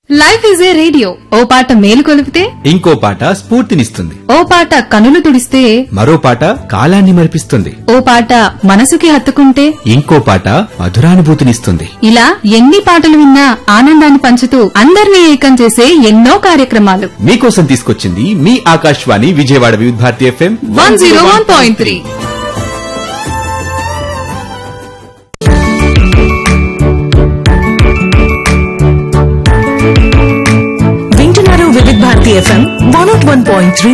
Life is a radio ఓ పాట మేలు కొలిపితే ఇంకో పాట స్ఫూర్తినిస్తుంది ఓ పాట కనులు తుడిస్తే మరో పాట కాలాన్ని మరిపిస్తుంది ఓ పాట మనసుకి హత్తుకుంటే ఇంకో పాట మధురానుభూతినిస్తుంది ఇలా ఎన్ని పాటలు విన్నా ఆనందాన్ని పంచుతూ అందరినీ ఏకం చేసే ఎన్నో కార్యక్రమాలు మీకోసం తీసుకొచ్చింది మీ Akashvani Vijayawada Vividh Bharati FM one zero one point three వింటున్నారు Vividh Bharati FM one nought one point three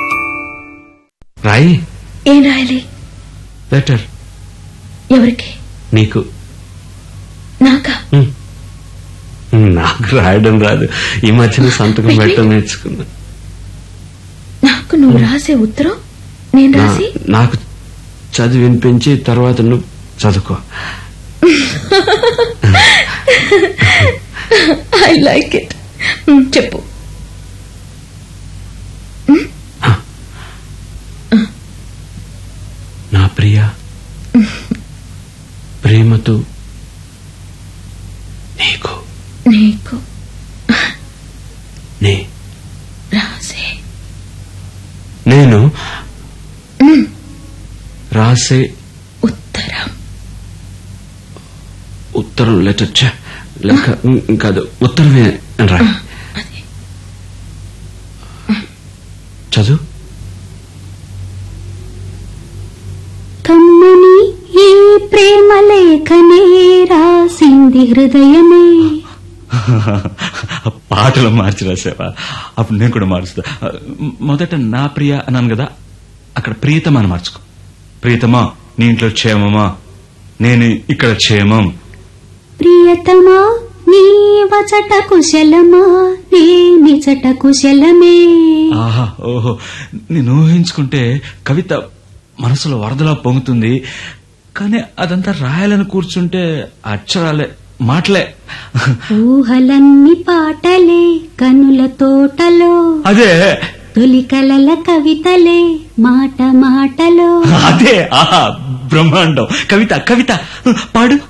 రాయి ఏం రాయాలి లెటర్ ఎవరికి నీకు నాకా హ్మ్. నాకు రాయడం రాదు ఈ మధ్యన సంతకం పెట్టడం నేర్చుకున్నా నాకు నువ్వు రాసే ఉత్తరం నేను నా- రాసి నాకు చదివి వినిపించి తర్వాత నువ్వు చదువుకో ఐ లైక్ ఇట్ చెప్పు నా ప్రియ ప్రేమతో నీకు నీకు నే రాసే నేను రాసే ఉత్తరం ఉత్తరం లెటర్ ఛ, లెక్క ఉమ్, కాదు ఉత్తరమే అని రా అదే చదువు కమ్మని ఈ ప్రేమ లేఖనే రాసింది హృదయమే పాటలు మార్చి రాసావా అప్పుడు నేను కూడా మారుస్తా మొదట నా ప్రియ అన్నాను కదా అక్కడ ప్రియతమా అని మార్చుకో ప్రియతమా నీ ఇంట్లో క్షేమమా నేను ఇక్కడ క్షేమం ప్రియతమా నీ వచట కుశలమా నే నిజట కుశలమే ఆహా ఓహో నేను ఊహించుకుంటే కవిత మనసులో వరదలా పొంగుతుంది కానీ అదంతా రాయాలని కూర్చుంటే అక్షరాలే మాటలే ఊహలన్ని పాటలే కనుల తోటలో అదే తొలి కలల కవితలే మాట మాటలో అదే ఆహా బ్రహ్మాండం కవిత కవిత పాడు